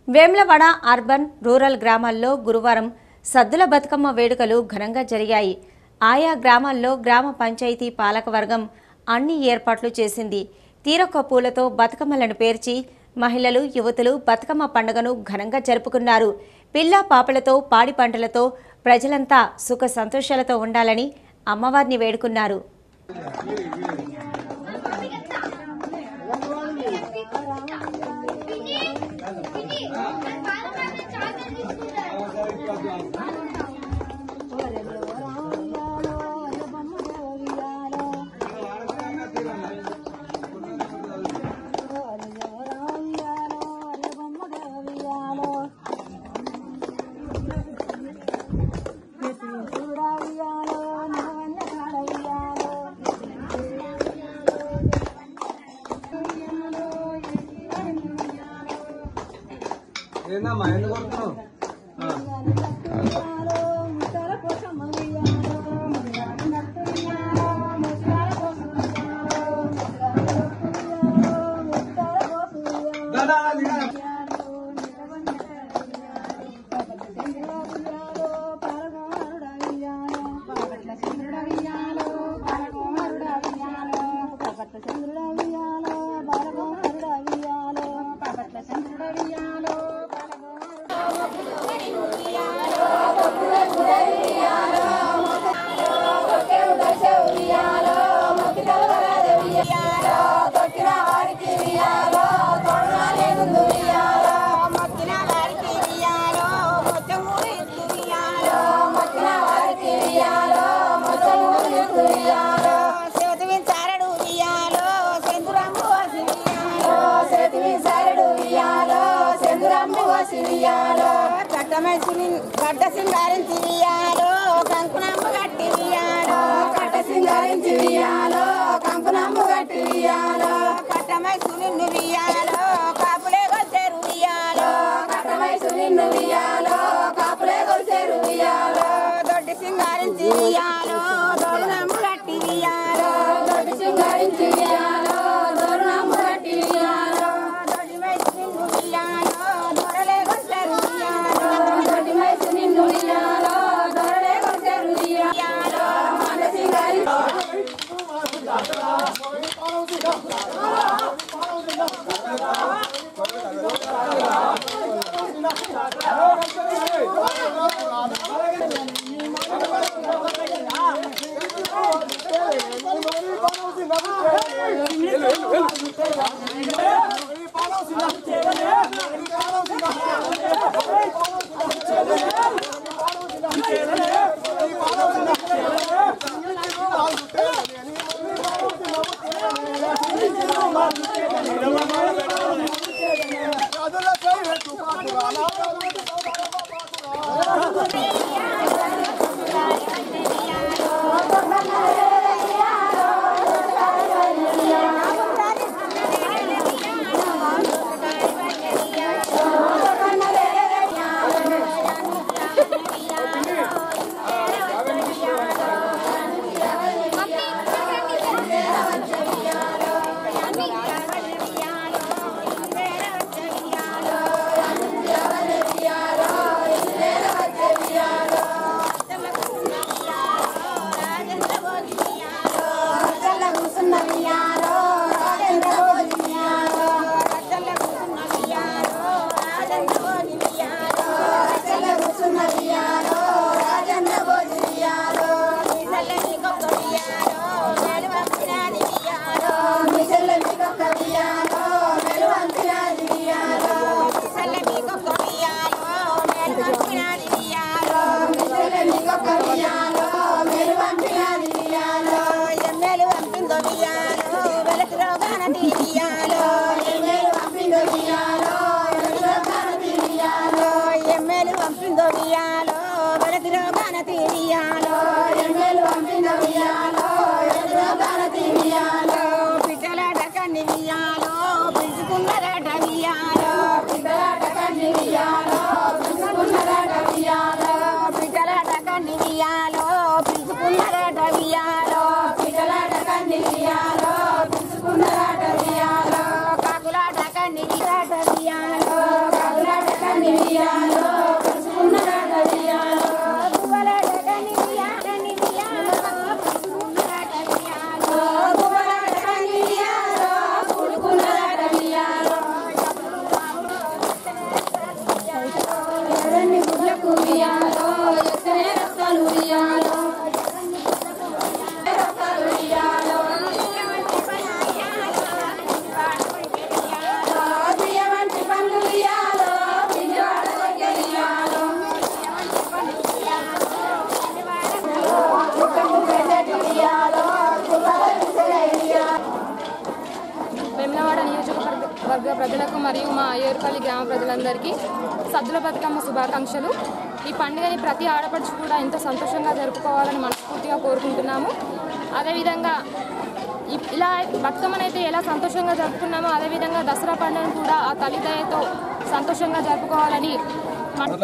Vemulawada urban rural గ్రామాల్లో గురువారం సద్దుల బతుకమ్మ వేడుకలు ఘనంగా జరిగాయి ఆయా గ్రామాల్లో గ్రామ పంచాయతీ పాలకవర్గం అన్ని ఏర్పాట్లు చేసింది తీరొక్క పూలతో బతుకమ్మలను పేర్చి మహిళలు యువతులు బతుకమ్మ పండుగను ఘనంగా జరుపుకున్నారు పిల్ల పాపలతో పాడి పంటలతో ప్రజలంతా సుఖ సంతోషాలతో ఉండాలని అమ్మవారిని వేడుకున్నారు ఏందమ్మా ఎందుకు కొడుతున్నావు గడ్డ సింగారించి వియాలో కంకునమ్మ గట్టి వియాలో కట్ట సింగారించి వియాలో కంకునమ్మ గట్టి వియాలో కట్టమై సునిన్ను వియాలో కాపులే కొల్చేరు వియాలో కట్టమై సునిన్ను వియాలో కాపులే కొల్చేరు వియాలో దొడ్డి సింగారించి వియాలో దొరునమ్మ గట్టి వియాలో దొడ్డి సింగారించి వియాలో దొరునమ్మ గట్టి వియాలో దొడ్డి మై సునిన్ను వియాలో దొరలే కొల్చేరు వియాలో దొడ్డి మై సునిన్ను వియాలో దొరలే కొల్చేరు వియాలో మన సింగారించి ఆ ప్రజలందరికీ సద్దుల బతుకమ్మ శుభాకాంక్షలు ఈ పండుగని ప్రతి ఆడపడుచు కూడా ఎంతో సంతోషంగా జరుపుకోవాలని మనస్ఫూర్తిగా కోరుకుంటున్నాము అదేవిధంగా ఇ- ఇలా బతుకమ్మనైతే ఎలా సంతోషంగా జరుపుకున్నామో అదేవిధంగా దసరా పండుగను కూడా ఆ తల్లిదయతో సంతోషంగా జరుపుకోవాలని మన-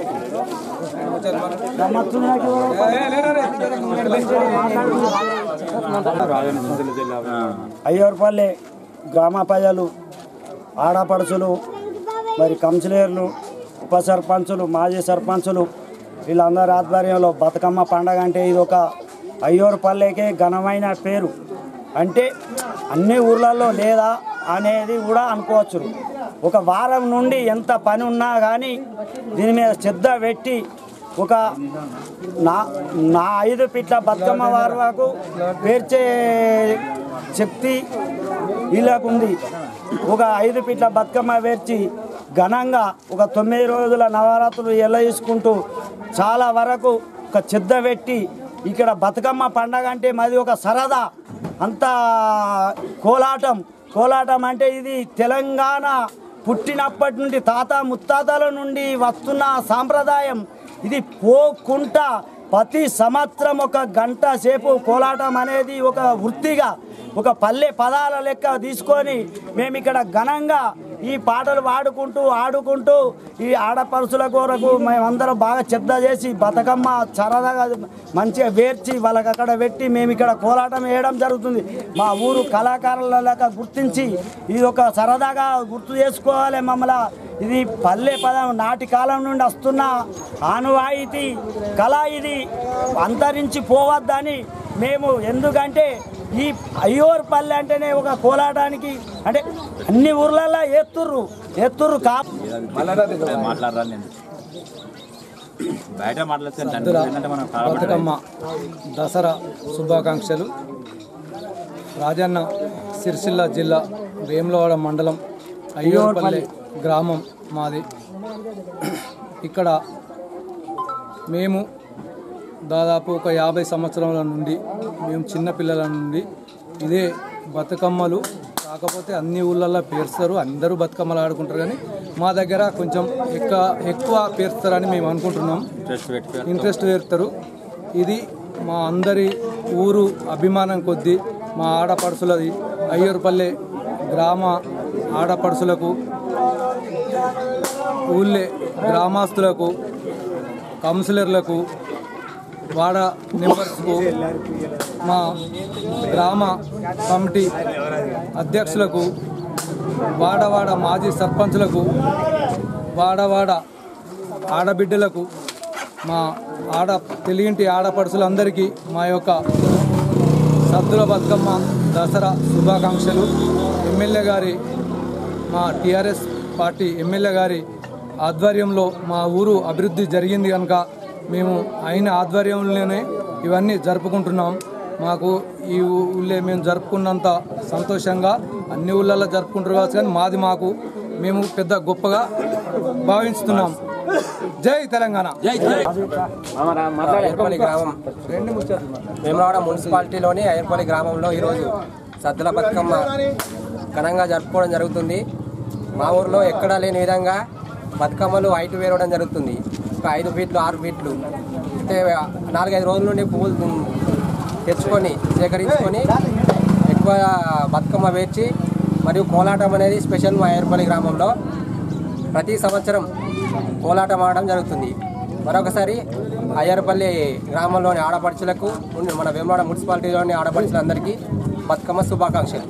అయ్యూరుపల్లి గ్రామ ప్రజలు ఆడపడుచులు మరి కౌన్సిలర్లు ఉప సర్పంచులు మాజీ సర్పంచులు వీళ్ళందరి ఆధ్వర్యంలో బతుకమ్మ పండగ అంటే ఇది ఒక అయ్యూరుపల్లికే ఘనమైన పేరు అంటే అన్ని ఊర్లలో లేదా అనేది కూడా అనుకోవచ్చు ఒక వారం నుండి ఎంత పని ఉన్నా కానీ దీని మీద శ్రద్ధ పెట్టి ఒక నా నా ఐదు పిట్ల బతుకమ్మ వారి వరకు పేర్చే శక్తి వీళ్ళకు ఉంది ఒక ఐదు పిట్ల బతుకమ్మ పేర్చి ఘనంగా ఒక తొమ్మిది రోజుల నవరాత్రులు ఎల్ల తీసుకుంటూ చాలా వరకు ఒక చెద్ద పెట్టి ఇక్కడ బతుకమ్మ పండగ అంటే మాది ఒక సరదా అంత కోలాటం కోలాటం అంటే ఇది తెలంగాణ పుట్టినప్పటి నుండి తాత ముత్తాతల నుండి వస్తున్న సాంప్రదాయం ఇది పోకుండా ప్రతి సంవత్సరం ఒక గంట సేపు కోలాటం అనేది ఒక వృత్తిగా ఒక పల్లె పదాల లెక్క తీసుకొని మేము ఇక్కడ ఘనంగా ఈ పాటలు పాడుకుంటూ ఆడుకుంటూ ఈ ఆడపరుచుల కొరకు మేమందరం బాగా చెద్ద చేసి బతుకమ్మ సరదాగా మంచిగా వేర్చి వాళ్ళకి అక్కడ పెట్టి మేము ఇక్కడ కోలాటం వేయడం జరుగుతుంది మా ఊరు కళాకారుల లెక్క గుర్తించి ఇది ఒక సరదాగా గుర్తు చేసుకోవాలి మమ్మల్ని ఇది పల్లె పదం నాటి కాలం నుండి వస్తున్న ఆనువాయితీ కళ ఇది అంతరించి పోవద్దని మేము ఎందుకంటే ఈ అయ్యోర్ పల్లె అంటేనే ఒక కోలాటానికి అంటే అన్ని ఊర్లలో ఎత్తుర్రు ఎత్తుర్రు కా మాట్లాడరా నేను బయట మాట్లాడితే సద్దుల ఏంటంటే మనం బతుకమ్మ దసరా శుభాకాంక్షలు రాజన్న సిరిసిల్ల జిల్లా వేములవాడ మండలం అయ్యోర్పల్లి గ్రామం మాది ఇక్కడ మేము దాదాపు ఒక యాభై సంవత్సరాల నుండి మేము చిన్నపిల్లల నుండి ఇదే బతుకమ్మలు కాకపోతే అన్ని ఊళ్ళల్లో పేరుస్తారు అందరూ బతుకమ్మలు ఆడుకుంటారు కానీ మా దగ్గర కొంచెం ఎక్కువ ఎక్కువ పేరుస్తారని మేము అనుకుంటున్నాం ఇంట్రెస్ట్ పెట్టి ఇంట్రెస్ట్ వేరుతారు ఇది మా అందరి ఊరు అభిమానం కొద్దీ మా ఆడపడుచులది అయ్యూరుపల్లె గ్రామ ఆడపడుచులకు ఊళ్ళే గ్రామస్తులకు కౌన్సిలర్లకు వాడ మెంబర్స్కు మా గ్రామ కమిటీ అధ్యక్షులకు వాడవాడ మాజీ సర్పంచులకు వాడవాడ ఆడబిడ్డలకు మా ఆడ తెలియంటి ఆడపడుచులందరికీ మా యొక్క సద్దుల బతుకమ్మ దసరా శుభాకాంక్షలు ఎమ్మెల్యే గారి మా టీఆర్ఎస్ పార్టీ ఎమ్మెల్యే గారి ఆధ్వర్యంలో మా ఊరు అభివృద్ధి జరిగింది కనుక మేము ఆయన ఆధ్వర్యంలోనే ఇవన్నీ జరుపుకుంటున్నాం మాకు ఈ ఊళ్ళో మేము జరుపుకున్నంత సంతోషంగా అన్ని ఊళ్ళల్లో జరుపుకుంటారు కావచ్చు కానీ మాది మాకు మేము పెద్ద గొప్పగా భావిస్తున్నాం జై తెలంగాణ అయ్యర్పల్లి గ్రామం వేమలవాడ మున్సిపాలిటీలోని అయ్యర్పల్లి గ్రామంలో ఈరోజు సద్దుల బతుకమ్మ ఘనంగా జరుపుకోవడం జరుగుతుంది మా ఊర్లో ఎక్కడా లేని విధంగా బతుకమ్మలు హైట్ వేరవడం జరుగుతుంది ఒక ఐదు ఫీట్లు ఆరు ఫీట్లు అయితే నాలుగైదు రోజుల నుండి పువ్వులు తెచ్చుకొని సేకరించుకొని ఎక్కువ బతుకమ్మ వేర్చి మరియు కోలాటం అనేది స్పెషల్ మా అయ్యర్పల్లి గ్రామంలో ప్రతి సంవత్సరం కోలాటం ఆడడం జరుగుతుంది మరొకసారి అయ్యర్పల్లి గ్రామంలోని ఆడపడుచులకు ఉన్న- మన వేమవాడ మున్సిపాలిటీలోని ఆడపడుచులందరికీ బతుకమ్మ శుభాకాంక్షలు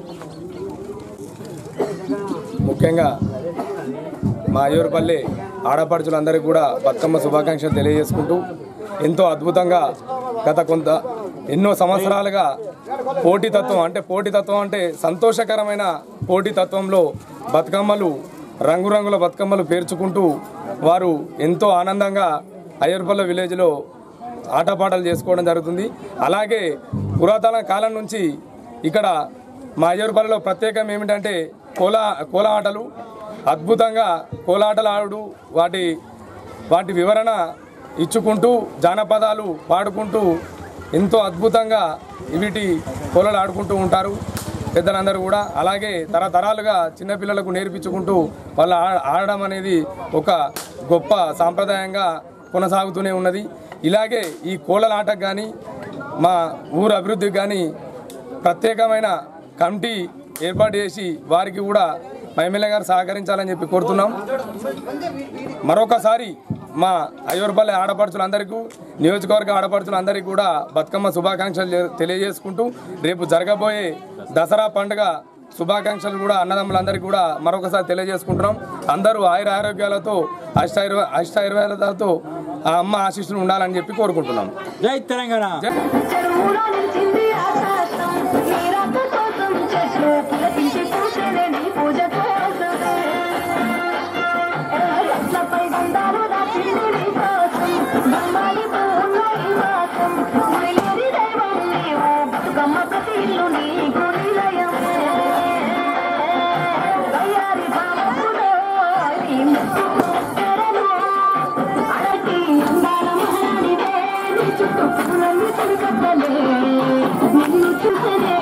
ముఖ్యంగా మా అయ్యూరుపల్లి ఆడపడుచులందరికీ కూడా బతుకమ్మ శుభాకాంక్షలు తెలియజేసుకుంటూ ఎంతో అద్భుతంగా గత కొంత ఎన్నో సంవత్సరాలుగా పోటీతత్వం అంటే పోటీతత్వం అంటే సంతోషకరమైన పోటీతత్వంలో బతుకమ్మలు రంగురంగుల బతుకమ్మలు పేర్చుకుంటూ వారు ఎంతో ఆనందంగా అయ్యూరుపల్లి విలేజ్లో ఆటపాటలు చేసుకోవడం జరుగుతుంది అలాగే పురాతన కాలం నుంచి ఇక్కడ మా అయ్యూరుపల్లిలో ప్రత్యేకం ఏమిటంటే కోలా కోలా ఆటలు అద్భుతంగా కోలాటలు ఆడు వాటి వాటి వివరణ ఇచ్చుకుంటూ జానపదాలు పాడుకుంటూ ఎంతో అద్భుతంగా వీటి కోలలు ఆడుకుంటూ ఉంటారు పెద్దలందరూ కూడా అలాగే తరతరాలుగా చిన్నపిల్లలకు నేర్పించుకుంటూ వాళ్ళు ఆ- ఆడడం అనేది ఒక గొప్ప సాంప్రదాయంగా కొనసాగుతూనే ఉన్నది ఇలాగే ఈ కోళ్ళలాటకు కానీ మా ఊరు అభివృద్ధికి కానీ ప్రత్యేకమైన కమిటీ ఏర్పాటు చేసి వారికి కూడా మా ఎమ్మెల్యే గారు సహకరించాలని చెప్పి కోరుతున్నాం మరొకసారి మా అయ్యూరుపల్లి ఆడపడుచులందరికీ నియోజకవర్గ ఆడపడుచులందరికీ కూడా బతుకమ్మ శుభాకాంక్షలు తె- తెలియజేసుకుంటూ రేపు జరగబోయే దసరా పండుగ శుభాకాంక్షలు కూడా అన్నదమ్ములందరికీ కూడా మరొకసారి తెలియజేసుకుంటున్నాం అందరూ ఆయుర ఆరోగ్యాలతో అష్టైర్వ అష్టైర్వేదాలతో ఆ అమ్మ ఆశీస్సులు ఉండాలని చెప్పి కోరుకుంటున్నాం జై తెలంగాణ జై- చెరువులో నిలిచింది ఆకాశం నీరక్క కోసం చెట్లు పులకించి పూసలే నీ పూజ కోసమే గట్లపై బండాలు దాచింది నీ కోసం బొమ్మాయి పువ్వుల్లో ఈ మాసం ఉరిలేని దైవం నీవు బతుకమ్మ ప్రతి ఇల్లు నీకు నిలయమే వయ్యారి బాబులో నీ ముక్కు తెరలు అడటి అందాల మహారాణివే నీ చుట్టూ పూలన్నీ చిరుకట్టలే నిన్ను చూసనే